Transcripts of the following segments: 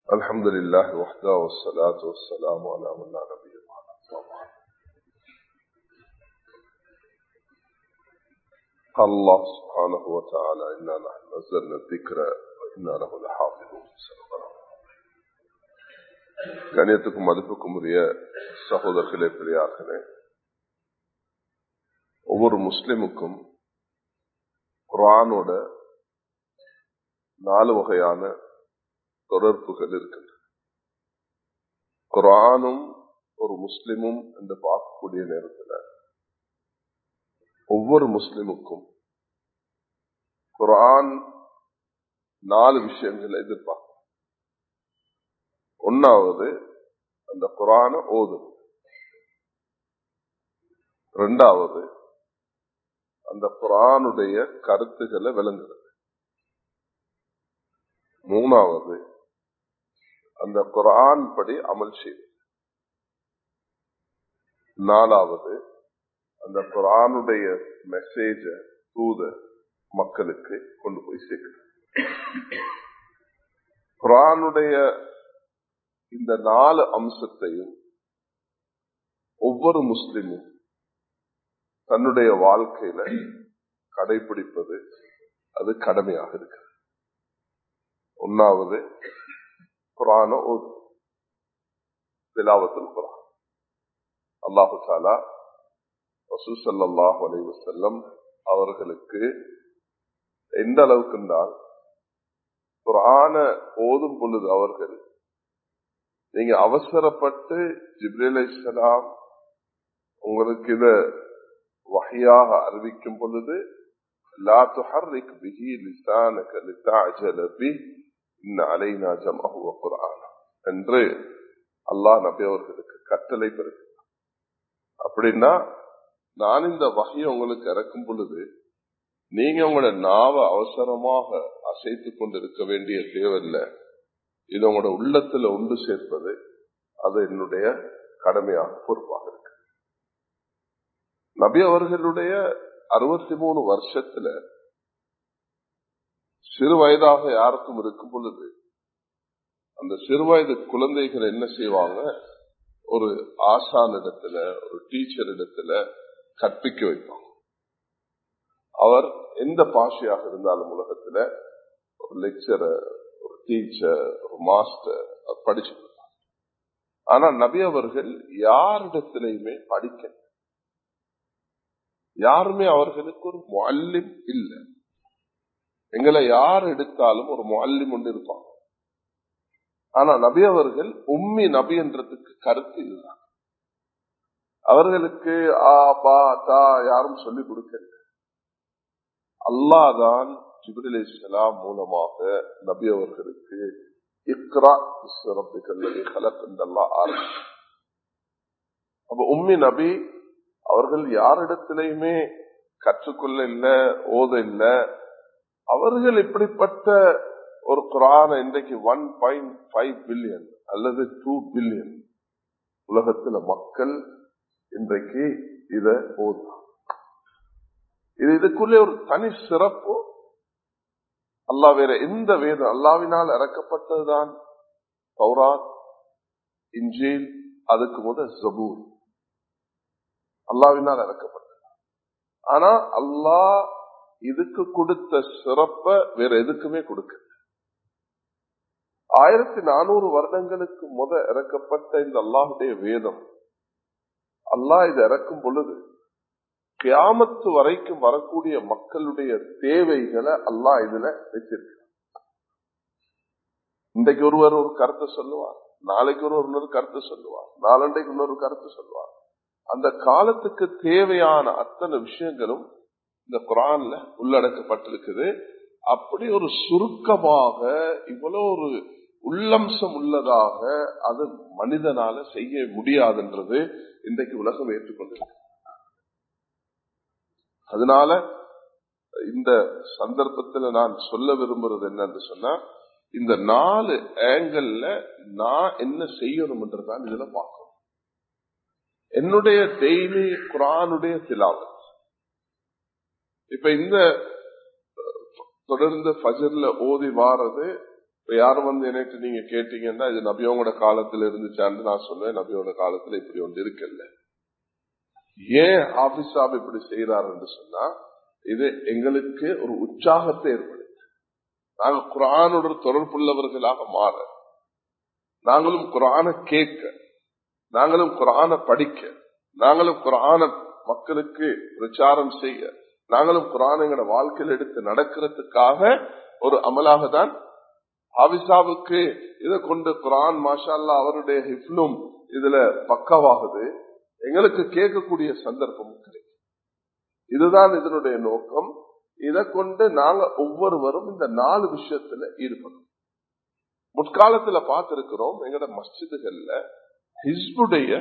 الحمد لله وحده والصلاة والسلام على من لا نبي بعده قال الله سبحانه وتعالى إنا نحن نزلنا الذكر وإنا له لحافظون கணியத்துக்கும் மதிப்புக்கும் உரிய சகோதரர்களே பெரியார்களே ஒவ்வொரு முஸ்லிமுக்கும் குரானோட நாலு வகையான தொடர்புகள் இருக்கின்றன குரானும் ஒரு முஸ்லிமும் என்று பார்க்கக்கூடிய நேரத்தில் ஒவ்வொரு முஸ்லிமுக்கும் குரான் நாலு விஷயங்களை எதிர்பார்க்கும் ஒன்னாவது அந்த குரான ஓதும் ரெண்டாவது அந்த குரானுடைய கருத்துக்களை விளங்குறது மூணாவது அந்த குரான் படி அமல் செய்வது நாலாவது அந்த குரானுடைய மெசேஜ தூத மக்களுக்கு கொண்டு போய் சேர்க்கிறது குரானுடைய இந்த நாலு அம்சத்தையும் ஒவ்வொரு முஸ்லிமும் தன்னுடைய வாழ்க்கையில கடைபிடிப்பது அது கடமையாக இருக்கு ஒன்னாவது குரான திலாவத்தில் குரான் அல்லாஹு சாலா வசூசல்லாஹ் அலைவசல்லம் அவர்களுக்கு எந்த அளவுக்கு என்றால் குரான ஓதும் பொழுது அவர்கள் நீங்க அவசரப்பட்டு ஜிப்ரேல் இஸ்லாம் உங்களுக்கு இத வகையாக அறிவிக்கும் பொழுது லா துஹர்ரிக் பிஹி லிசானக லிதஅஜல பி இன்ன அலைனா ஜம்அஹு வ குர்ஆன என்று அல்லாஹ் நபி அவர்களுக்கு கட்டளை பெறுகிறார் அப்படின்னா நான் இந்த வகையை உங்களுக்கு இறக்கும் பொழுது நீங்க உங்களோட நாவ அவசரமாக அசைத்து கொண்டு இருக்க வேண்டிய தேவையில்லை இது உங்களோட உள்ளத்துல ஒன்று சேர்ப்பது அது என்னுடைய கடமையாக பொறுப்பாக இருக்கு நபி அவர்களுடைய அறுபத்தி மூணு வருஷத்துல சிறு வயதாக யாருக்கும் இருக்கும் பொழுது அந்த சிறு வயது குழந்தைகள் என்ன செய்வாங்க ஒரு ஆசான் இடத்துல ஒரு டீச்சர் இடத்துல கற்பிக்க வைப்பாங்க அவர் எந்த பாஷையாக இருந்தாலும் உலகத்துல ஒரு லெக்சரர் ஒரு டீச்சர் ஒரு மாஸ்டர் படிச்சு ஆனா நபி அவர்கள் யாரிடத்திலையுமே படிக்க யாருமே அவர்களுக்கு ஒரு மல்லிம் இல்லை எங்களை யார் எடுத்தாலும் ஒரு மல்லிம் ஒன்று இருப்பாங்க ஆனா நபி அவர்கள் உம்மி நபி என்றதுக்கு கருத்து இதுதான் அவர்களுக்கு ஆ பா தா யாரும் சொல்லிக் கொடுக்கல அல்லாதான் ஜிபிரில் இஸ்லாம் மூலமாக நபி அவர்களுக்கு இக்ரா சிறப்புகளை கலக்கந்தல்லா ஆரம்பிச்சு அப்ப உம்மி நபி அவர்கள் யாரிடத்திலையுமே கற்றுக்கொள்ள இல்ல ஓத இல்ல அவர்கள் இப்படிப்பட்ட ஒரு குரான இன்றைக்கு ஒன் பாயிண்ட் ஃபைவ் பில்லியன் அல்லது டூ பில்லியன் உலகத்துல மக்கள் இன்றைக்கு இத ஓதுறாங்க இது இதுக்குள்ளே ஒரு தனி சிறப்பு அல்லா வேற எந்த வேதம் அல்லாவினால் இறக்கப்பட்டதுதான் பௌராத் இஞ்சேல் அதுக்கு முத ஜபூர் அல்லாவினால் இறக்கப்பட்டது ஆனா அல்லாஹ் இதுக்கு கொடுத்த சிறப்ப வேற எதுக்குமே கொடுக்க ஆயிரத்தி நானூறு வருடங்களுக்கு முத இறக்கப்பட்ட இந்த அல்லாஹுடைய வேதம் அல்லாஹ் இதை இறக்கும் பொழுது கியாமத்து வரைக்கும் வரக்கூடிய மக்களுடைய தேவைகளை அல்லாஹ் இதுல வச்சிருக்க இன்றைக்கு ஒருவர் ஒரு கருத்தை சொல்லுவார் நாளைக்கு ஒருவர் இன்னொரு கருத்தை சொல்லுவார் நாளண்டைக்கு இன்னொரு கருத்து சொல்லுவார் அந்த காலத்துக்கு தேவையான அத்தனை விஷயங்களும் இந்த குரான்ல உள்ளடக்கப்பட்டிருக்குது அப்படி ஒரு சுருக்கமாக இவ்வளவு ஒரு உள்ளம்சம் உள்ளதாக அது மனிதனால செய்ய முடியாதுன்றது இன்றைக்கு உலகம் ஏற்றுக்கொண்டிருக்கு அதனால இந்த சந்தர்ப்பத்தில் நான் சொல்ல விரும்புறது என்னன்னு சொன்னா இந்த நாலு ஆங்கிள் நான் என்ன செய்யணும்ன்றதான் இதுல பார்க்கணும் என்னுடைய டெய்லி குரானுடைய திலாவத் இப்ப இந்த தொடர்ந்து ஃபஜர்ல ஓதி வாரது இப்ப யாரும் வந்து எனக்கு நீங்க கேட்டீங்கன்னா இது நபியோட காலத்துல இருந்துச்சான்னு நான் சொல்லுவேன் நபியோட காலத்துல இப்படி ஒன்று இருக்குல்ல ஏன் ஆபிசாப் இப்படி செய்யறாரு என்று சொன்னா இது எங்களுக்கு ஒரு உற்சாகத்தை ஏற்படுத்து நாங்கள் குரானோட தொடர்புள்ளவர்களாக மாற நாங்களும் குரான கேட்க நாங்களும் குரான படிக்க நாங்களும் குரான மக்களுக்கு பிரச்சாரம் செய்ய நாங்களும் குரான் எங்களோட வாழ்க்கையில் எடுத்து நடக்கிறதுக்காக ஒரு அமலாக தான் ஹாவிசாவுக்கு இதை கொண்டு குரான் மாஷால்லா அவருடைய ஹிஃப்லும் இதுல பக்கவாகுது எங்களுக்கு கேட்கக்கூடிய சந்தர்ப்பம் கிடைக்கும் இதுதான் இதனுடைய நோக்கம் இதை கொண்டு நாங்க ஒவ்வொருவரும் இந்த நாலு விஷயத்துல ஈடுபடும் முற்காலத்துல பார்த்திருக்கிறோம் எங்கட மஸ்ஜிதுகள்ல ஹிஸ்புடைய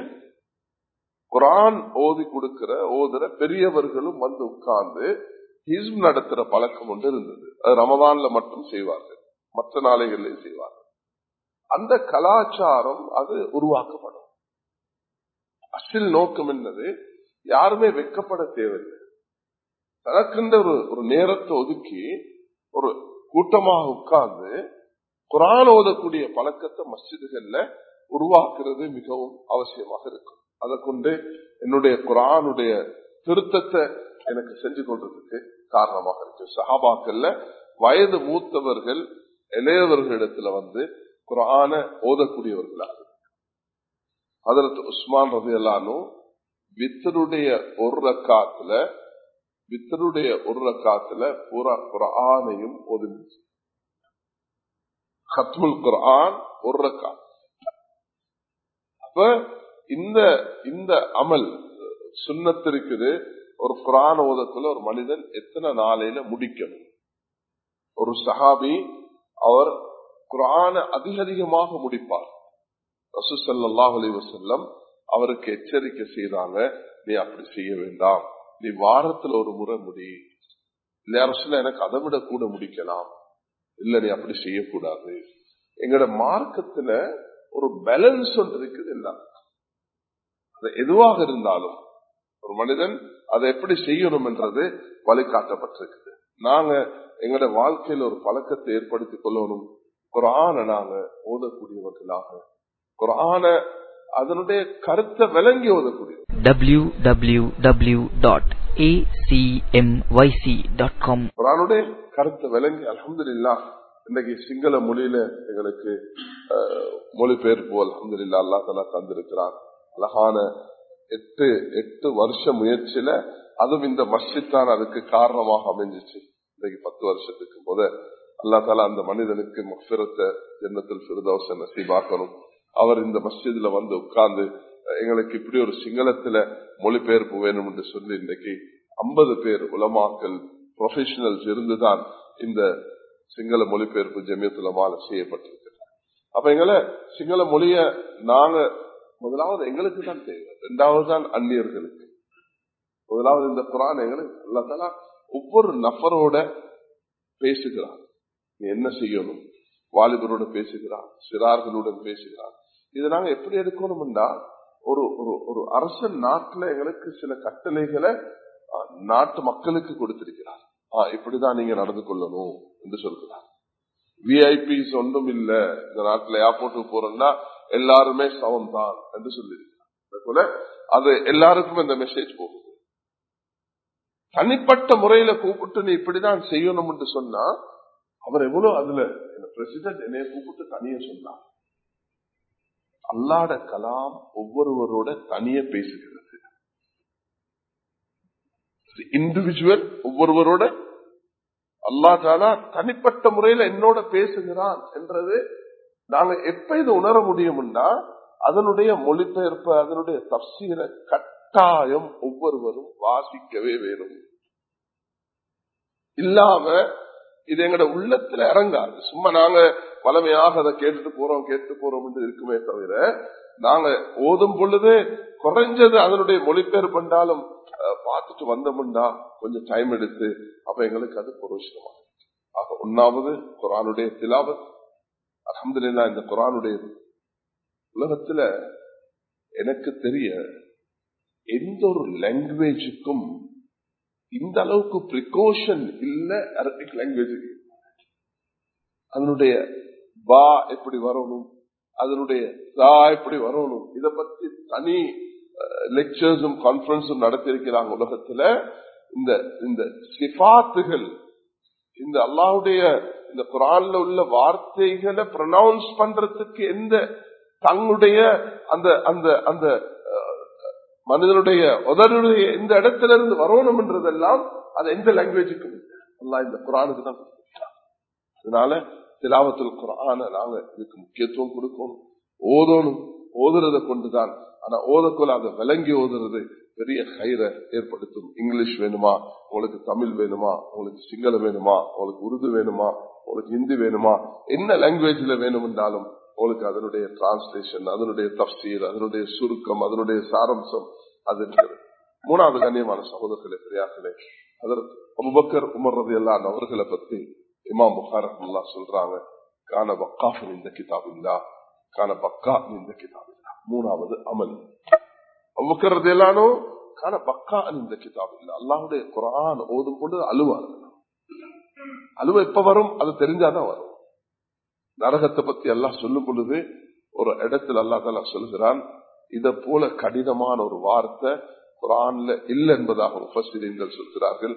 குரான் ஓதி கொடுக்கிற ஓதுற பெரியவர்களும் வந்து உட்கார்ந்து ஹிஸ்ப் நடத்துற பழக்கம் ஒன்று இருந்தது அது ரமதான்ல மட்டும் செய்வார்கள் மற்ற நாளைகளில் செய்வார்கள் அந்த கலாச்சாரம் அது உருவாக்கப்படும் அசில் நோக்கம் என்னது யாருமே வெக்கப்பட தேவையில்லை தனக்குன்ற ஒரு ஒரு நேரத்தை ஒதுக்கி ஒரு கூட்டமாக உட்கார்ந்து குரான் ஓதக்கூடிய பழக்கத்தை மஸ்ஜிதுகள்ல உருவாக்குறது மிகவும் அவசியமாக இருக்கும் அதை கொண்டு என்னுடைய குரானுடைய திருத்தத்தை எனக்கு செஞ்சு கொள்றதுக்கு காரணமாக இருக்கு சஹாபாக்கள்ல வயது மூத்தவர்கள் இளையவர்களிடத்துல வந்து குரான ஓதக்கூடியவர்களாக அதற்கு உஸ்மான் ரவி எல்லானும் வித்தருடைய ஒரு ரக்காத்துல வித்தருடைய ஒரு ரக்காத்துல பூரா குரானையும் ஒதுங்கிச்சு ஹத்முல் குரான் ஒரு ரக்காத் அப்ப இந்த இந்த அமல் சுண்ணத்து இருக்குது ஒரு குரான் ஓதத்துல ஒரு மனிதன் எத்தனை நாளையில முடிக்கணும் ஒரு சஹாபி அவர் குரான அதிக அதிகமாக முடிப்பார் ரசூசல்லாஹ் அலி வசல்லம் அவருக்கு எச்சரிக்கை செய்தாங்க நீ அப்படி செய்ய வேண்டாம் நீ வாரத்துல ஒரு முறை முடி இல்ல அரசுல எனக்கு அதை விட கூட முடிக்கலாம் இல்ல நீ அப்படி செய்யக்கூடாது எங்கட மார்க்கத்துல ஒரு பேலன்ஸ் ஒன்று இருக்குது எல்லாம் அது எதுவாக இருந்தாலும் ஒரு மனிதன் அதை எப்படி செய்யணும் என்றது வழிகாட்டப்பட்டிருக்குது நாங்க எங்களோட வாழ்க்கையில ஒரு பழக்கத்தை ஏற்படுத்திக் கொள்ளணும் குரான நாங்க ஓதக்கூடியவர்களாக குரான அதனுடைய கருத்தை விளங்கி ஓதக்கூடிய www.acmyc.com குரானுடைய கருத்தை விளங்கி அலமதுல்லா இன்னைக்கு சிங்கள மொழியில எங்களுக்கு அஹ், மொழிபெயர்ப்பு அலமதுல்லா அல்லா தலா தந்திருக்கிறார் அழகான எட்டு எட்டு வருஷ முயற்சியில அதுவும் இந்த மஸ்ஜித் தான் அதுக்கு காரணமாக அமைஞ்சிச்சு இன்னைக்கு பத்து வருஷத்துக்கு முத அல்லா தாலா அந்த மனிதனுக்கு மஃபிரத்தை ஜன்னத்தில் சிறுதவச நசீபாக்கணும் அவர் இந்த மஸ்ஜித்ல வந்து உட்கார்ந்து எங்களுக்கு இப்படி ஒரு சிங்களத்துல மொழிபெயர்ப்பு வேணும் என்று சொல்லி இன்னைக்கு ஐம்பது பேர் உலமாக்கல் ப்ரொஃபஷனல்ஸ் இருந்துதான் இந்த சிங்கள மொழிபெயர்ப்பு ஜமியத்துலமால செய்யப்பட்டிருக்கு அப்ப எங்களை சிங்கள மொழிய நாங்க முதலாவது எங்களுக்கு தான் தேவை இரண்டாவது தான் அந்நியர்களுக்கு முதலாவது இந்த குரான் எங்களுக்கு அல்லா ஒவ்வொரு நபரோட பேசுகிறான் நீ என்ன செய்யணும் வாலிபரோட பேசுகிறான் சிறார்களுடன் பேசுகிறான் இதை நாங்க எப்படி எடுக்கணும்னா ஒரு ஒரு ஒரு அரசன் நாட்டுல எங்களுக்கு சில கட்டளைகளை அஹ், நாட்டு மக்களுக்கு கொடுத்திருக்கிறார் ஆஹ் இப்படிதான் நீங்க நடந்து கொள்ளணும் என்று சொல்கிறார் விஐபிஸ் ஒன்றும் இல்ல இந்த நாட்டுல ஏர்போர்ட்டுக்கு போறோம்னா எல்லாருமே சமம் தான் என்று சொல்லியிருக்கிறார் அதே போல அது எல்லாருக்கும் இந்த மெசேஜ் போகுது தனிப்பட்ட முறையில கூப்பிட்டு நீ இப்படிதான் செய்யணும் என்று சொன்னா அவர் எவ்வளவு அதுல பிரசிடென்ட் என்னைய கூப்பிட்டு தனிய சொன்னார் அல்லாட கலாம் ஒவ்வொருவரோட தனிய பேசுகிறது இண்டிவிஜுவல் ஒவ்வொருவரோட அல்லா தாலா தனிப்பட்ட முறையில என்னோட பேசுகிறான் என்றது நாங்க எப்ப இதை உணர முடியும்னா அதனுடைய மொழிபெயர்ப்பு அதனுடைய தப்சீரை கட்டாயம் ஒவ்வொருவரும் வாசிக்கவே வேணும் இல்லாம இது எங்கட உள்ளத்துல இறங்காது சும்மா நாங்க பழமையாக அதை கேட்டுட்டு போறோம் கேட்டு போறோம் என்று இருக்குமே தவிர நாங்க ஓதும் பொழுது குறைஞ்சது அதனுடைய மொழிபெயர்ப்பு பண்ணாலும் அஹ், பார்த்துட்டு வந்தோம்னா கொஞ்சம் டைம் எடுத்து அப்ப எங்களுக்கு அது புரோஷனமாக ஆக ஒன்னாவது குரானுடைய திலாவத் அலமதுல்லா இந்த குரானுடைய உலகத்துல எனக்கு தெரிய எந்த ஒரு லாங்குவேஜுக்கும் இந்த அளவுக்கு ப்ரிகாஷன் இல்ல அரபிக் லாங்குவேஜுக்கு அதனுடைய பா எப்படி வரணும் அதனுடைய தா எப்படி வரணும் இத பத்தி தனி லெக்சர்ஸும் கான்பரன்ஸும் நடத்திருக்கிறாங்க உலகத்துல இந்த இந்த சிபாத்துகள் இந்த அல்லாவுடைய இந்த குரான்ல உள்ள வார்த்தைகளை ப்ரொனவுன்ஸ் பண்றதுக்கு எந்த தங்களுடைய அந்த அந்த அந்த மனிதனுடைய உதருடைய இந்த இடத்துல இருந்து வரணும்ன்றதெல்லாம் அது எந்த லாங்குவேஜுக்கும் அல்லா இந்த குரானுக்கு தான் அதனால திலாவத்தில் குரான நாங்க இதுக்கு முக்கியத்துவம் கொடுக்கணும் ஓதணும் ஓதுறதை கொண்டுதான் ஆனா ஓதக்குள்ள அதை விளங்கி ஓதுறது பெரிய கயிறை ஏற்படுத்தும் இங்கிலீஷ் வேணுமா உங்களுக்கு தமிழ் வேணுமா உங்களுக்கு சிங்களம் வேணுமா உங்களுக்கு உருது வேணுமா உங்களுக்கு ஹிந்தி வேணுமா என்ன லாங்குவேஜ்ல வேணும் என்றாலும் உங்களுக்கு அதனுடைய டிரான்ஸ்லேஷன் அதனுடைய தப்சீர் அதனுடைய சுருக்கம் அதனுடைய சாரம்சம் அது இருக்கிறது மூணாவது கண்ணியமான சகோதரர்களே பெரியார்களே அதற்கு அபுபக்கர் உமர் ரதி அல்லான் அவர்களை பத்தி இமாம் புகாரல்லா சொல்றாங்க கான பக்காஃபின் இந்த கிதாப் இல்லா கான பக்கா இந்த கிதாப் இல்லா மூணாவது அமல் அபுபக்கர் ரதி அல்லானோ கான பக்கா இந்த கிதாப் இல்லா அல்லாவுடைய குரான் ஓதும் பொழுது அழுவாங்க அழுவ எப்ப வரும் அது தெரிஞ்சாதான் வரும் நரகத்தை பத்தி எல்லாம் சொல்லும் பொழுது ஒரு இடத்துல அல்லா தலா சொல்கிறான் இத போல கடினமான ஒரு வார்த்தை குரான்ல இல்லை என்பதாக முஃபசிரியர்கள் சொல்கிறார்கள்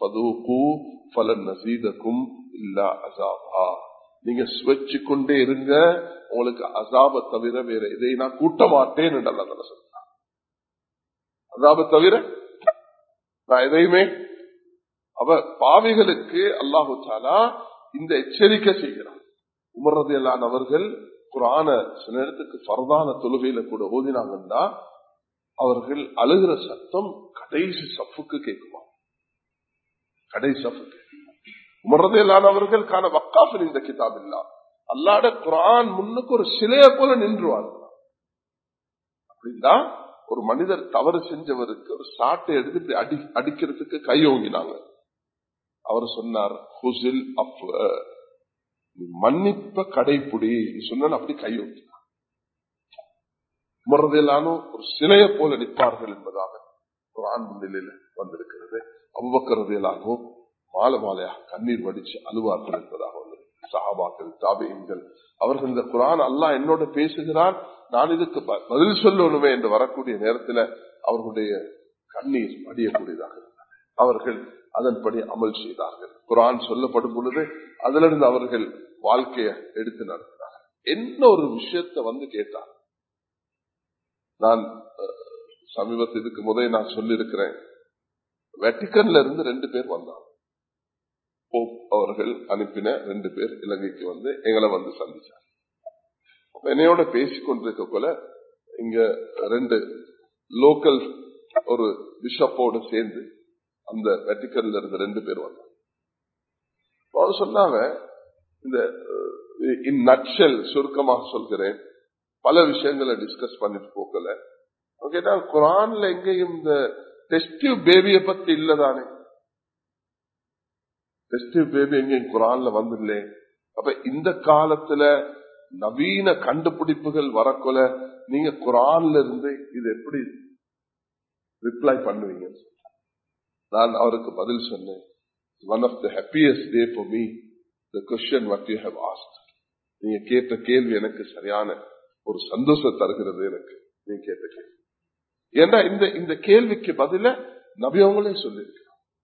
நீங்க சுவச்சு கொண்டே இருங்க உங்களுக்கு அசாப தவிர வேற இதை நான் கூட்ட மாட்டேன் என்று அல்லா தலா சொல்றான் அசாப தவிர நான் எதையுமே அவ பாவிகளுக்கு அல்லாஹு தாலா இந்த எச்சரிக்கை செய்கிறான் உமர்றது எல்லாம் அவர்கள் குரான சில நேரத்துக்கு பரதான தொழுகையில கூட ஓதினாங்கன்னா அவர்கள் அழுகிற சத்தம் கடைசி சப்புக்கு கேட்குமா கடைசி சப்புக்கு உமர்றது இல்லாதவர்கள் காண வக்காஃபின் இந்த கிதாப் இல்லா அல்லாட குரான் முன்னுக்கு ஒரு சிலைய போல நின்றுவார் அப்படின்னா ஒரு மனிதர் தவறு செஞ்சவருக்கு ஒரு சாட்டை எடுத்து அடி அடிக்கிறதுக்கு கை ஓங்கினாங்க அவர் சொன்னார் ஹுசில் அஃப் மன்னிப்ப கடைப்பிடி சொன்ன அப்படி கையொட்டி முறதெல்லானும் ஒரு சிலைய போல நிற்பார்கள் என்பதாக ஒரு ஆண் முன்னிலையில வந்திருக்கிறது அவ்வக்கரதையிலானோ மாலை மாலையாக கண்ணீர் வடிச்சு அழுவார்கள் என்பதாக வந்தது சஹாபாக்கள் தாபியங்கள் அவர்கள் இந்த குரான் அல்லா என்னோட பேசுகிறான் நான் இதுக்கு பதில் சொல்லணுமே என்று வரக்கூடிய நேரத்தில் அவர்களுடைய கண்ணீர் வடியக்கூடியதாக இருந்தது அவர்கள் அதன்படி அமல் செய்தார்கள் குரான் சொல்லப்படும் பொழுது அதிலிருந்து அவர்கள் வாழ்க்கையை எடுத்து நடத்தினார்கள் என்ன ஒரு விஷயத்த வந்து கேட்டார் நான் சமீபத்துக்கு முதல் நான் சொல்லியிருக்கிறேன் வெட்டிக்கன்ல இருந்து ரெண்டு பேர் வந்தாங்க போப் அவர்கள் அனுப்பின ரெண்டு பேர் இலங்கைக்கு வந்து எங்களை வந்து சந்திச்சார் என்னையோட பேசிக்கொண்டிருக்க போல இங்க ரெண்டு லோக்கல் ஒரு பிஷப்போடு சேர்ந்து அந்த வெட்டிக்கன்ல இருந்து ரெண்டு பேர் வந்தாங்க அவர் சொன்னாங்க இந்த இன் நட்சல் சுருக்கமாக சொல்கிறேன் பல விஷயங்களை டிஸ்கஸ் பண்ணிட்டு போக்கல கேட்டா குரான்ல எங்கேயும் இந்த டெஸ்டிவ் பேபியை பத்தி இல்லதானே டெஸ்டிவ் பேபி எங்கேயும் குரான்ல வந்துடலே அப்ப இந்த காலத்துல நவீன கண்டுபிடிப்புகள் வரக்கொல நீங்க குரான்ல இருந்து இது எப்படி ரிப்ளை பண்ணுவீங்க நான் அவருக்கு பதில் சொன்னேன் one of the happiest day for me the question what you have asked நீங்க கேட்ட கேள்வி எனக்கு சரியான ஒரு சந்தோஷம் தருகிறது எனக்கு நீங்க கேட்ட கேள்வி ஏன்னா இந்த இந்த கேள்விக்கு பதில நபியவங்களே சொல்லியிருக்கிறான்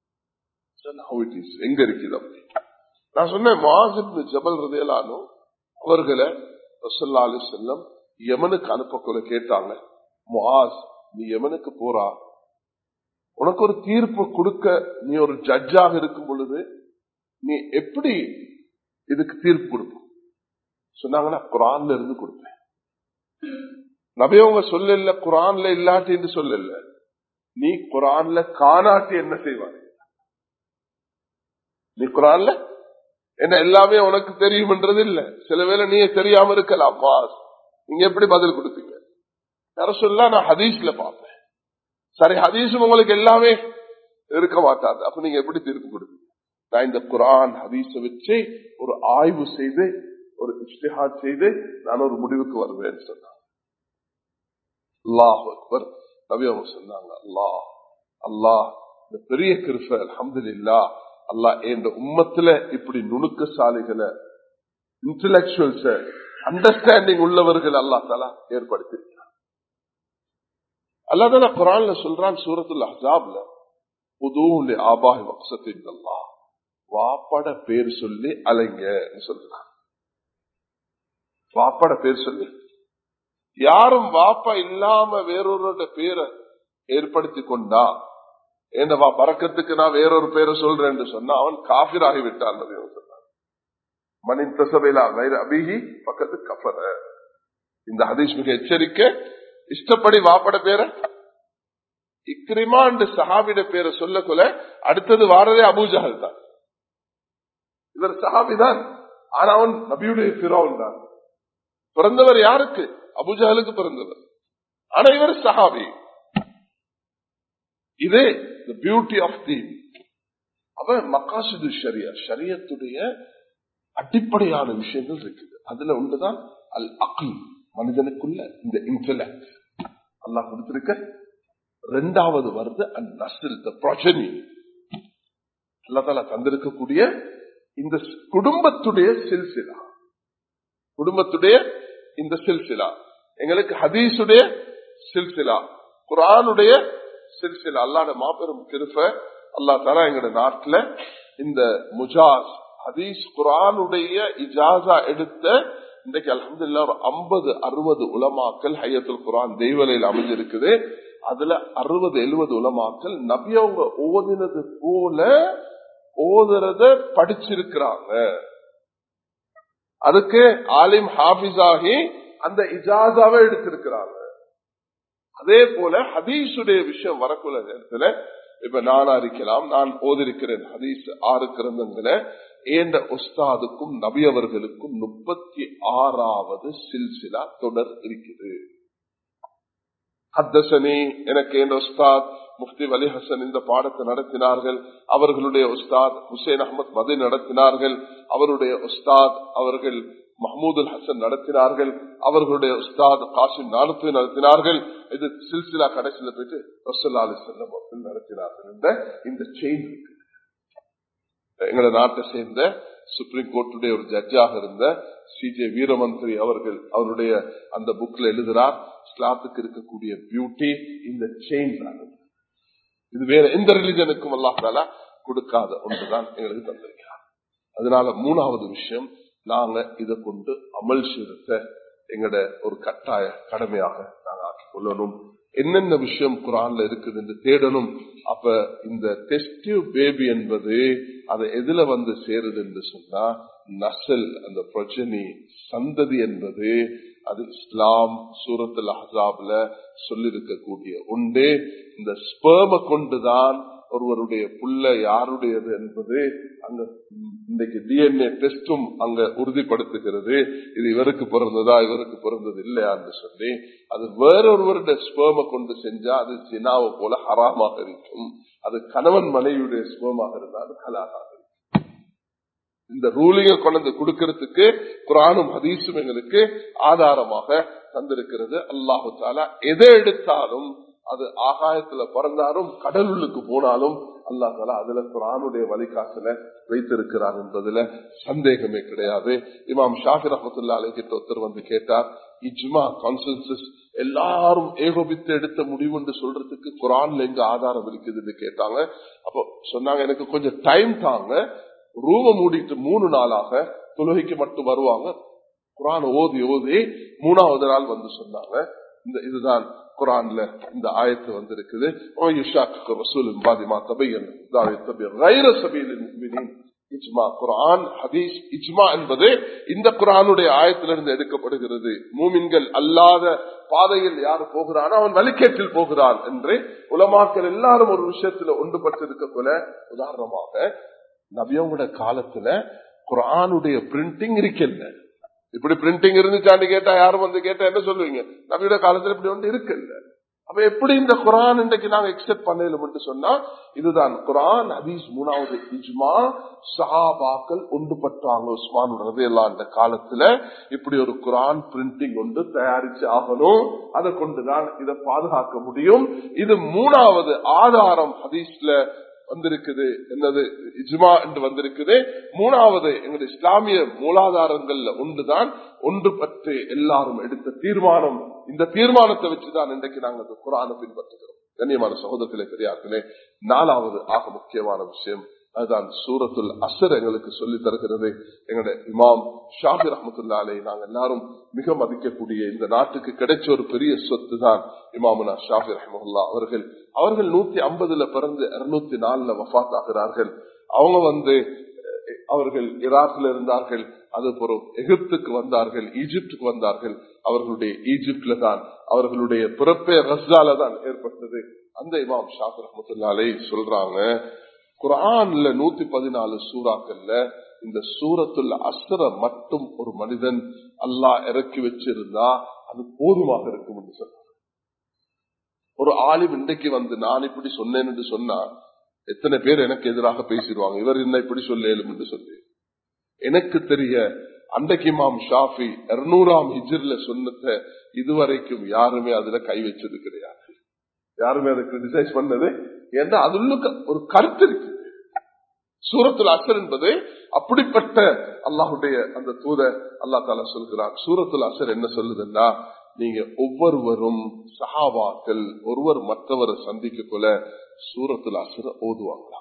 எங்க இருக்குது அப்படி நான் சொன்னேன் மாசிப் ஜபல் ரதையலானோ அவர்களை ரசல்லா அலி செல்லம் யமனுக்கு அனுப்பக்குள்ள கேட்டாங்க முஹாஸ் நீ யமனுக்கு போறா உனக்கு ஒரு தீர்ப்பு கொடுக்க நீ ஒரு ஜட்ஜாக இருக்கும் பொழுது நீ எப்படி இதுக்கு தீர்ப்பு கொடுப்ப சொன்னாங்கன்னா குரான்ல இருந்து கொடுப்பேன் நபியவங்க சொல்லல குரான்ல இல்லாட்டின்னு சொல்லல நீ குரான்ல காணாட்டி என்ன செய்வாங்க நீ குரான்ல என்ன எல்லாமே உனக்கு தெரியும்ன்றது இல்ல சில வேளை நீ தெரியாம இருக்கலாம் பாஸ் நீங்க எப்படி பதில் கொடுப்பீங்க யார சொல்ல நான் ஹதீஸ்ல பார்ப்பேன் சரி ஹதீஸும் உங்களுக்கு எல்லாமே இருக்க மாட்டாது அப்ப நீங்க எப்படி தீர்ப்பு கொடுப்பீங்க நான் இந்த குரான் ஹதீஸ வச்சு ஒரு ஆய்வு செய்து ஒரு இஷ்டிஹாத் செய்து நான் ஒரு முடிவுக்கு வருவேன் சொன்னாங்க அல்லாஹ் அக்பர் நபி அவங்க சொன்னாங்க அல்லாஹ் அல்லாஹ் இந்த பெரிய கிருப்ப அலமது இல்லா அல்லாஹ் என்ற உம்மத்துல இப்படி நுணுக்கசாலிகளை இன்டலெக்சுவல்ஸ் அண்டர்ஸ்டாண்டிங் உள்ளவர்கள் அல்லா தலா ஏற்படுத்தியிருக்கிறார் அல்லாதான குரான்ல சொல்றான் சூரத்துல அசாப்ல புது ஆபாய் வக்சத்தின் அல்லா வாப்பட பேர் சொல்லி அலைங்க சொல்றான் வாப்பட பேர் சொல்லி யாரும் வாப்பா இல்லாம வேறொருட பேரை ஏற்படுத்தி கொண்டா ஏண்டவா பறக்கத்துக்கு நான் வேறொரு பேரை சொல்றேன் சொன்னா அவன் காபிர் ஆகிவிட்டான் சொன்னான் மனித சபையிலா வைர அபிஹி பக்கத்து கஃபர இந்த ஹதீஸ் மிக எச்சரிக்கை இஷ்டப்படி வாப்பட பேரை இக்ரிமா என்று சஹாபிட பேரை சொல்ல கொல அடுத்தது வாரதே அபூஜஹல் தான் இவர் சஹாபிதான் ஆனா அவன் நபியுடைய பிறவன் தான் பிறந்தவர் யாருக்கு அபுஜஹலுக்கு பிறந்தவர் ஆனா இவர் சஹாபி இது பியூட்டி ஆஃப் தி அவன் மக்காசுது ஷரியா ஷரியத்துடைய அடிப்படையான விஷயங்கள் இருக்குது அதுல ஒன்றுதான் அல் அகில் மனிதனுக்குள்ள இந்த இன்டலெக்ட் அல்லாஹ் கொடுத்திருக்க ரெண்டாவது வருது அல் நசில் த ப்ரொஜனி அல்லதால தந்திருக்கக்கூடிய இந்த குடும்பத்துடைய சில்சிலா குடும்பத்துடைய இந்த சில்சிலா எங்களுக்கு ஹதீஸுடைய சில்சிலா குரானுடைய சில்சிலா அல்லாட மாபெரும் கிருப்ப அல்லா தலா எங்களோட நாட்டுல இந்த முஜாஸ் ஹதீஸ் குரானுடைய இஜாசா எடுத்த இன்றைக்கு அலமதுல்லா ஒரு ஐம்பது அறுபது உலமாக்கல் ஹையத்துல் குரான் தெய்வலையில் அமைஞ்சிருக்குது அதுல அறுபது எழுபது உலமாக்கல் நபியவங்க ஓதினது போல ஓதுறத படிச்சிருக்கிறாங்க அதுக்கு ஆலிம் ஹாபிஸ் ஆகி அந்த இஜாசாவை எடுத்திருக்கிறாங்க அதே போல ஹதீஸுடைய விஷயம் வரக்குள்ள நேரத்துல இப்ப நானா இருக்கலாம் நான் ஓதிருக்கிறேன் ஹதீஸ் ஆறு கிரந்தங்களை ஏண்ட உஸ்தாதுக்கும் நபி அவர்களுக்கும் முப்பத்தி ஆறாவது சில்சிலா தொடர் இருக்குது ஹத்தசனி எனக்கு என் உஸ்தாத் முஃப்தி அலி ஹசன் இந்த பாடத்தை நடத்தினார்கள் அவர்களுடைய உஸ்தாத் ஹுசேன் அகமது மதி நடத்தினார்கள் அவருடைய உஸ்தாத் அவர்கள் மஹமூது ஹசன் நடத்தினார்கள் அவர்களுடைய உஸ்தாத் காசிம் நானத்து நடத்தினார்கள் இது சில்சிலா கடைசியில போயிட்டு ரசல்லா அலி செல்லம் அவர்கள் நடத்தினார்கள் என்ற இந்த செயின் இருக்கு எங்களோட நாட்டை சேர்ந்த சுப்ரீம் கோர்ட்டுடைய ஒரு ஜட்ஜாக இருந்த சி ஜே வீரமந்திரி அவர்கள் அவருடைய அந்த புக்ல எழுதுறார் இஸ்லாத்துக்கு இருக்கக்கூடிய பியூட்டி இந்த செயின் தான் இது வேற எந்த ரிலிஜனுக்கும் அல்லாஹால கொடுக்காத ஒன்றுதான் எங்களுக்கு தந்திருக்கிறார் அதனால மூணாவது விஷயம் நாங்க இதை கொண்டு அமல் செலுத்த எங்கட ஒரு கட்டாய கடமையாக நாங்க ஆக்கிக் கொள்ளணும் என்னென்ன விஷயம் குரான்ல இருக்குது என்று தேடணும் அப்ப இந்த டெஸ்டிவ் பேபி என்பது அது எதுல வந்து சேருது என்று சொன்னா நசல் அந்த பிரஜனி சந்ததி என்பது அது இஸ்லாம் சூரத்தில் அஹாப்ல சொல்லிருக்கக்கூடிய உண்டு இந்த ஸ்பேம கொண்டுதான் ஒருவருடைய புள்ள யாருடையது என்பது அங்க இன்றைக்கு டிஎன்ஏ டெஸ்டும் அங்க உறுதிப்படுத்துகிறது இது இவருக்கு பிறந்ததா இவருக்கு பிறந்தது இல்லையா என்று சொல்லி அது வேறொருவருடைய ஸ்பேம கொண்டு செஞ்சா அது சினாவை போல ஹராமாக இருக்கும் அது கணவன் மனைவியுடைய ஸ்பேமாக இருந்தால் அது ஹலாகாக இருக்கும் இந்த ரூலிங்க கொண்டு கொடுக்கறதுக்கு குரானும் ஹதீஸும் எங்களுக்கு ஆதாரமாக தந்திருக்கிறது அல்லாஹு தாலா எதை எடுத்தாலும் அது ஆகாயத்துல பிறந்தாலும் கடலுக்கு போனாலும் அல்லா தாலா அதுல குரானுடைய வழிகாட்டுல வைத்திருக்கிறார் என்பதுல சந்தேகமே கிடையாது இமாம் ஷாஃபி ரஹமத்துல்லா அலைகிட்ட ஒருத்தர் வந்து கேட்டார் இஜ்மா கான்சென்சஸ் எல்லாரும் ஏகோபித்து எடுத்த முடிவு என்று சொல்றதுக்கு குரான்ல எங்க ஆதாரம் இருக்குதுன்னு கேட்டாங்க அப்போ சொன்னாங்க எனக்கு கொஞ்சம் டைம் தாங்க ரூம மூடிட்டு மூணு நாளாக தொழுகைக்கு மட்டும் வருவாங்க குரான் ஓதி ஓதி மூணாவது நாள் வந்து சொன்னாங்க இந்த இதுதான் குரான்ல இந்த ஆயத்து வந்திருக்குது இஜ்மா குரான் ஹதீஸ் இஜ்மா என்பது இந்த குரானுடைய ஆயத்திலிருந்து எடுக்கப்படுகிறது மூமின்கள் அல்லாத பாதையில் யார் போகிறானோ அவன் வழிகேட்டில் போகிறான் என்று உலமாக்கள் எல்லாரும் ஒரு விஷயத்துல ஒன்றுபட்டிருக்க போல உதாரணமாக நபியவங்களோட காலத்துல குரானுடைய பிரிண்டிங் இருக்கல இப்படி பிரிண்டிங் இருந்துச்சான்னு கேட்டா யாரும் வந்து கேட்டா என்ன சொல்லுவீங்க நபியோட காலத்துல இப்படி ஒன்று இருக்குல்ல அப்ப எப்படி இந்த குரான் இன்றைக்கு நாங்க எக்ஸெப்ட் பண்ணல சொன்னா இதுதான் குரான் ஹதீஸ் மூணாவது இஜ்மா சஹாபாக்கள் ஒன்றுபட்டாங்க உஸ்மான் ரதையெல்லாம் அந்த காலத்துல இப்படி ஒரு குரான் பிரிண்டிங் ஒன்று தயாரிச்சு ஆகணும் அதை கொண்டுதான் இதை பாதுகாக்க முடியும் இது மூணாவது ஆதாரம் ஹதீஸ்ல வந்திருக்குது என்னது இஜ்மா என்று வந்திருக்குது மூணாவது எங்களுடைய இஸ்லாமிய மூலாதாரங்கள்ல ஒன்றுதான் ஒன்று பற்றி எல்லாரும் எடுத்த தீர்மானம் இந்த தீர்மானத்தை வச்சுதான் இன்றைக்கு நாங்கள் அந்த குரானை பின்பற்றுகிறோம் கண்ணியமான சகோதரர்களே பெரியார்களே நாலாவது ஆக முக்கியமான விஷயம் அதுதான் சூரத்துல் அசர் எங்களுக்கு சொல்லி தருகிறது எங்களுடைய இமாம் ஷாபி ரஹமத்துல்லாலே நாங்கள் எல்லாரும் மிக மதிக்கக்கூடிய இந்த நாட்டுக்கு கிடைச்ச ஒரு பெரிய சொத்து தான் இமாமுனா ஷாபி ரஹமுல்லா அவர்கள் அவர்கள் நூத்தி ஐம்பதுல பிறந்து இருநூத்தி நாலுல வஃத் ஆகிறார்கள் அவங்க வந்து அவர்கள் ஈராக்ல இருந்தார்கள் அது பிறகு எகிப்துக்கு வந்தார்கள் ஈஜிப்டுக்கு வந்தார்கள் அவர்களுடைய ஈஜிப்ட்ல தான் அவர்களுடைய பிறப்பே ரஸ்ஸால தான் ஏற்பட்டது அந்த இமாம் ஷாபி ரஹமத்துல்லாலே சொல்றாங்க குரான்ல நூத்தி பதினாலு சூறாக்கள்ல இந்த சூரத்துல அசர மட்டும் ஒரு மனிதன் அல்லாஹ் இறக்கி வச்சிருந்தா அது போதுமாக இருக்கும் என்று சொன்னார் ஒரு ஆலிம் இன்றைக்கு வந்து நான் இப்படி சொன்னேன் என்று சொன்னா எத்தனை பேர் எனக்கு எதிராக பேசிடுவாங்க இவர் என்ன இப்படி சொல்லேலும் என்று சொல்லி எனக்கு தெரிய அன்றைக்கு இமாம் ஷாஃபி இருநூறாம் ஹிஜர்ல சொன்னத இதுவரைக்கும் யாருமே அதுல கை வச்சது கிடையாது யாருமே அதை கிரிட்டிசைஸ் பண்ணது ஏன்னா அதுள்ள ஒரு கருத்து இருக்கு சூரத்துல் அசர் என்பது அப்படிப்பட்ட அல்லாஹுடைய அந்த தூத அல்லா தாலா சொல்கிறான் சூரத்துல் அசர் என்ன சொல்லுதுன்னா நீங்க ஒவ்வொருவரும் சஹாபாக்கள் ஒருவர் மற்றவரை சந்திக்க கொள்ள சூரத்துல் அசர ஓதுவாங்களா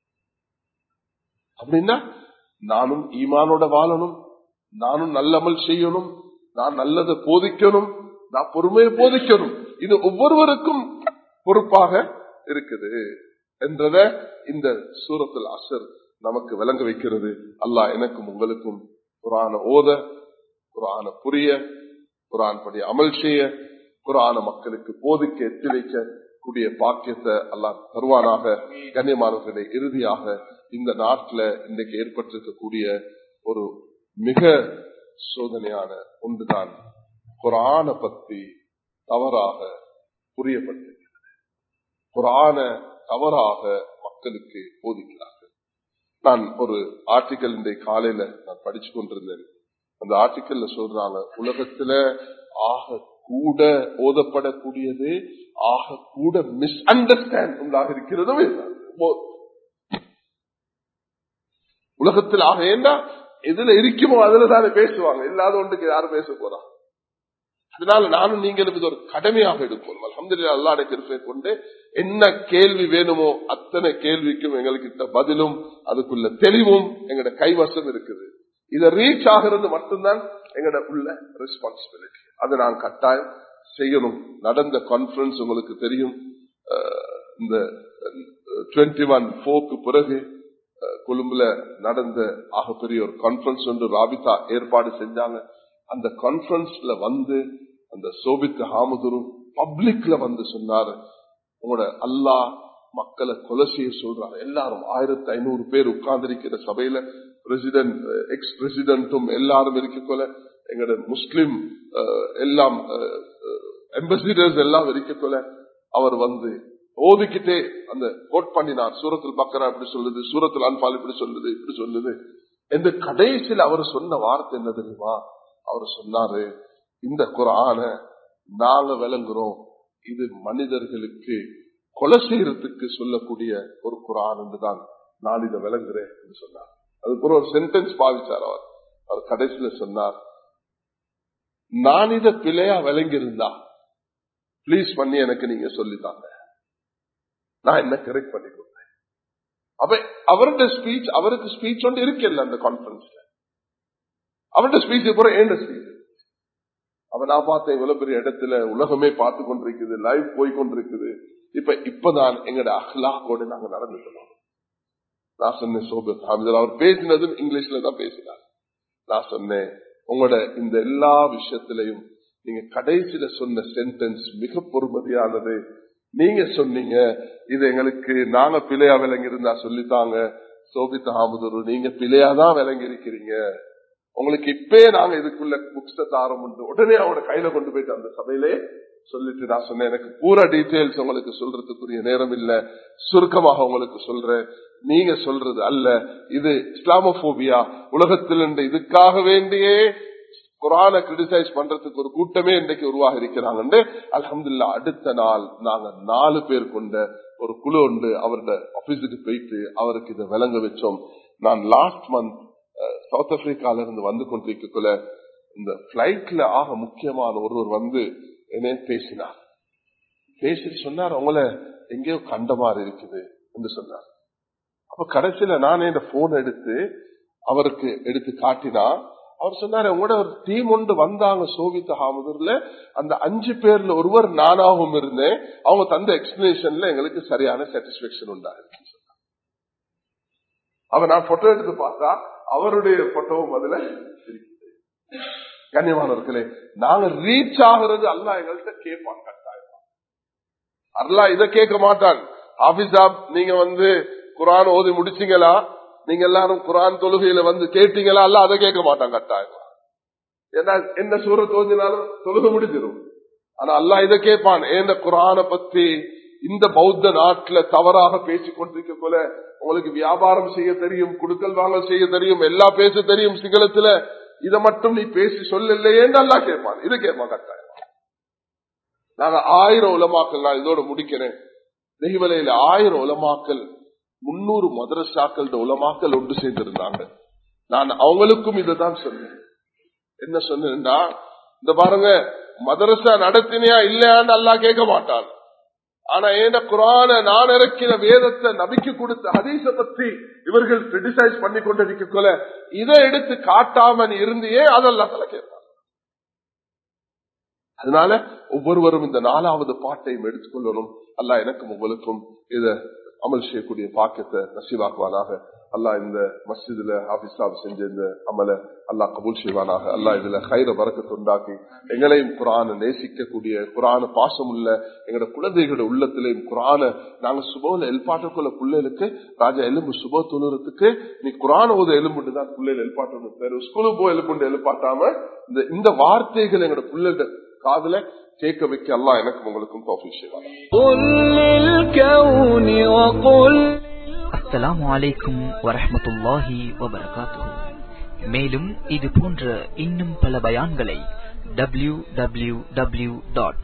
அப்படின்னா நானும் ஈமானோட வாழணும் நானும் நல்லமல் செய்யணும் நான் நல்லதை போதிக்கணும் நான் பொறுமையை போதிக்கணும் இது ஒவ்வொருவருக்கும் பொறுப்பாக இருக்குது என்றத இந்த சூரத்தில் அசர் நமக்கு விளங்க வைக்கிறது அல்லாஹ் எனக்கும் உங்களுக்கும் குரான ஓத குரான புரிய குரான் படி அமல் செய்ய குரான மக்களுக்கு போதிக்க எத்தி வைக்க கூடிய பாக்கியத்தை அல்லாஹ் தருவானாக கண்ணியமானவர்களை இறுதியாக இந்த நாட்டில் இன்றைக்கு ஏற்பட்டிருக்கக்கூடிய ஒரு மிக சோதனையான ஒன்றுதான் குரான பத்தி தவறாக புரியப்பட்டிருக்கிறது குரான தவறாக மக்களுக்கு போதிக்கிறார்கள் நான் ஒரு ஆர்டிக்கல் இன்றைய காலையில நான் படிச்சு கொண்டிருந்தேன் அந்த ஆர்டிக்கல்ல சொல்றாங்க உலகத்துல ஆக கூட ஓதப்படக்கூடியது ஆக கூட மிஸ் அண்டர்ஸ்டாண்ட் உண்டாக இருக்கிறதும் உலகத்தில் ஆக ஏண்டா எதுல இருக்குமோ அதுல தானே பேசுவாங்க இல்லாத ஒன்றுக்கு யாரும் பேச போறா அதனால நானும் நீங்களும் இது ஒரு கடமையாக எடுப்போம் அலமதுல்லா அல்லாட கிருப்பை கொண்டு என்ன கேள்வி வேணுமோ அத்தனை கேள்விக்கும் எங்களுக்கு பதிலும் அதுக்குள்ள தெளிவும் எங்கட கைவசம் இருக்குது இதை ரீச் ஆகிறது மட்டும்தான் எங்கட உள்ள ரெஸ்பான்சிபிலிட்டி அதை நான் கட்டாயம் செய்யணும் நடந்த கான்பரன்ஸ் உங்களுக்கு தெரியும் இந்த டுவெண்ட்டி ஒன் போக்கு பிறகு கொழும்புல நடந்த ஆகப்பெரிய ஒரு கான்பரன்ஸ் ஒன்று ராபிதா ஏற்பாடு செஞ்சாங்க அந்த கான்பரன்ஸ்ல வந்து அந்த சோபித் ஹாமதுரு பப்ளிக்ல வந்து சொன்னாரு உங்களோட அல்லா மக்களை கொலை செய்ய சொல்றாங்க எல்லாரும் ஆயிரத்தி ஐநூறு பேர் உட்கார்ந்து இருக்கிற சபையில பிரசிடென்ட் எக்ஸ் பிரசிடென்ட்டும் எல்லாரும் இருக்க கொல எங்களோட முஸ்லிம் எல்லாம் எம்பசிடர்ஸ் எல்லாம் இருக்க கொல அவர் வந்து ஓதிக்கிட்டே அந்த கோட் பண்ணினார் சூரத்தில் பக்கரா இப்படி சொல்லுது சூரத்தில் அன்பால் இப்படி சொல்லுது இப்படி சொல்லுது இந்த கடைசியில் அவர் சொன்ன வார்த்தை என்ன தெரியுமா அவர் சொன்னாரு இந்த குரான நாங்க விளங்குறோம் இது மனிதர்களுக்கு கொலை செய்யறதுக்கு சொல்லக்கூடிய ஒரு குரான் என்றுதான் நான் இதை விளங்குறேன் என்று சொன்னார் அதுக்கு ஒரு சென்டென்ஸ் பாவிச்சார் அவர் அவர் கடைசியில சொன்னார் நான் இதை பிழையா விளங்கியிருந்தா பிளீஸ் பண்ணி எனக்கு நீங்க சொல்லித்தாங்க நான் என்ன கரெக்ட் பண்ணி கொடுத்தேன் அப்ப அவருடைய ஸ்பீச் அவருக்கு ஸ்பீச் ஒன்று இருக்கல அந்த கான்பரன்ஸ்ல அவருடைய ஸ்பீச் கூட ஏண்ட ஸ்பீச் அவ நான் பார்த்தேன் இவ்வளவு பெரிய இடத்துல உலகமே பார்த்து கொண்டிருக்குது லைவ் போய் கொண்டிருக்குது இப்ப இப்பதான் எங்கட அஹ்லாக்கோடு நாங்க நடந்துக்கணும் நான் சொன்னேன் சோபத் ஹாமிதர் அவர் பேசினதும் இங்கிலீஷ்ல தான் பேசினார் நான் சொன்னேன் உங்களோட இந்த எல்லா விஷயத்திலையும் நீங்க கடைசியில சொன்ன சென்டென்ஸ் மிக பொறுமதியானது நீங்க சொன்னீங்க இது எங்களுக்கு நாங்க பிழையா விளங்கி இருந்தா சொல்லித்தாங்க சோபித் அஹமதுரு நீங்க பிழையாதான் விளங்கி இருக்கிறீங்க உங்களுக்கு இப்பே நாங்க இதுக்குள்ள புக்ஸ தாரம் உண்டு உடனே அவனோட கையில கொண்டு போயிட்டு அந்த சபையிலே சொல்லிட்டு நான் சொன்னேன் எனக்கு பூரா டீட்டெயில்ஸ் உங்களுக்கு சொல்றதுக்குரிய நேரம் இல்ல சுருக்கமாக உங்களுக்கு சொல்றேன் நீங்க சொல்றது அல்ல இது இஸ்லாமோபியா உலகத்தில் இதுக்காக வேண்டியே குரானை கிரிட்டிசைஸ் பண்றதுக்கு ஒரு கூட்டமே இன்றைக்கு உருவாக இருக்கிறாங்க அலமதுல்லா அடுத்த நாள் நாங்க நாலு பேர் கொண்ட ஒரு குழு உண்டு அவரோட ஆபீஸுக்கு போயிட்டு அவருக்கு இதை விளங்க வச்சோம் நான் லாஸ்ட் மந்த் சவுத் ஆப்பிரிக்கால இருந்து வந்து கொண்டிருக்கக்குள்ள இந்த பிளைட்ல ஆக முக்கியமான ஒருவர் வந்து என்ன பேசினார் பேசிட்டு சொன்னார் உங்களை எங்கேயோ கண்ட மாதிரி இருக்குது என்று சொன்னார் அப்ப கடைசியில நானே இந்த போன் எடுத்து அவருக்கு எடுத்து காட்டினா அவர் சொன்னாரு உங்களோட ஒரு டீம் ஒன்று வந்தாங்க சோவித் ஹாமதூர்ல அந்த அஞ்சு பேர்ல ஒருவர் நானாகவும் இருந்தேன் அவங்க தந்த எக்ஸ்பிளேஷன்ல எங்களுக்கு சரியான சாட்டிஸ்பேக்ஷன் உண்டாயிருக்கு அவ நான் போட்டோ எடுத்து பார்த்தா அவருடைய போட்டோவும் அதுல கண்ணியமானவர்களே நாங்க ரீச் ஆகுறது அல்லா எங்கள்கிட்ட கேட்பான் கட்டாயம் அல்லா இதை கேட்க மாட்டான் ஆபிசாப் நீங்க வந்து குரான் ஓதி முடிச்சீங்களா நீங்க எல்லாரும் குரான் தொழுகையில வந்து கேட்டீங்களா அல்ல அதை கேட்க மாட்டான் கட்டாயம் ஏன்னா என்ன சூற தோஞ்சினாலும் தொழுக முடிஞ்சிடும் ஆனா அல்லா இதை கேட்பான் ஏந்த குரான பத்தி இந்த பௌத்த நாட்டுல தவறாக பேசிக் கொண்டிருக்க போல உங்களுக்கு வியாபாரம் செய்ய தெரியும் குடுக்கல் வாங்கல் செய்ய தெரியும் எல்லா பேச தெரியும் சிங்களத்துல இதை மட்டும் நீ பேசி சொல்லலையேன்னு அல்லா கேட்பான் இதை கேட்பான் கட்டாயம் நாங்க ஆயிரம் உலமாக்கள் நான் இதோட முடிக்கிறேன் நெய்வலையில ஆயிரம் உலமாக்கள் முன்னூறு மதரசாக்கள் உலமாக்கள் ஒன்று சேர்ந்திருந்தாங்க நான் அவங்களுக்கும் இதைதான் சொன்னேன் என்ன சொன்னா இந்த பாருங்க மதரசா நடத்தினியா இல்லையான்னு அல்லா கேட்க மாட்டான் ஆனா ஏன குரான நான் இறக்கிற வேதத்தை நபிக்கு கொடுத்த ஹதீச பத்தி இவர்கள் கிரிட்டிசைஸ் பண்ணி கொண்டிருக்க கொல இதை எடுத்து காட்டாம நீ இருந்தியே அதெல்லாம் தலை கேட்பான் அதனால ஒவ்வொருவரும் இந்த நாலாவது பாட்டையும் எடுத்துக்கொள்ளணும் அல்ல எனக்கும் உங்களுக்கும் இத அமல் செய்யக்கூடிய பாக்கியத்தை நசிவாக்குவானாக அல்லா இந்த மஸ்ஜிதுல ஆபிஸ்லாப் செஞ்ச இந்த அமல அல்லா கபூல் செய்வானாக அல்லா இதுல கயிற வரக்கத்தை உண்டாக்கி எங்களையும் குரான நேசிக்கக்கூடிய குரான பாசம் உள்ள எங்களோட குழந்தைகளோட உள்ளத்திலையும் குரான நாங்க சுபோல எல்பாட்டுக்குள்ள பிள்ளைகளுக்கு ராஜா எலும்பு சுப துணுறதுக்கு நீ குரான ஓத எலும்புட்டு தான் பிள்ளைகள் எல்பாட்டு பேரு ஸ்கூலுக்கு போய் எலும்புண்டு எழுப்பாட்டாம இந்த இந்த வார்த்தைகள் எங்களோட பிள்ளைகளோட காதுல கேட்க வைக்க அல்லா எனக்கும் உங்களுக்கும் தோஃபி செய்வாங்க அஸ்ஸலாமு அலைக்கும் வரஹமத்துல்லாஹி வபரகாத்துஹு மேலும் இது போன்ற இன்னும் பல பயான்களை W W W dot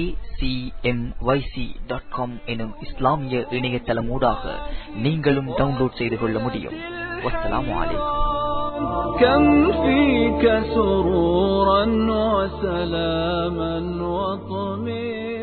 acmyc.com எனும் இஸ்லாமிய இணையதளமூடாக நீங்களும் டவுன்லோட் செய்து கொள்ள முடியும் வஸ்ஸலாமு அலைக்கும் كم فيك سرورا وسلاما وطمئنا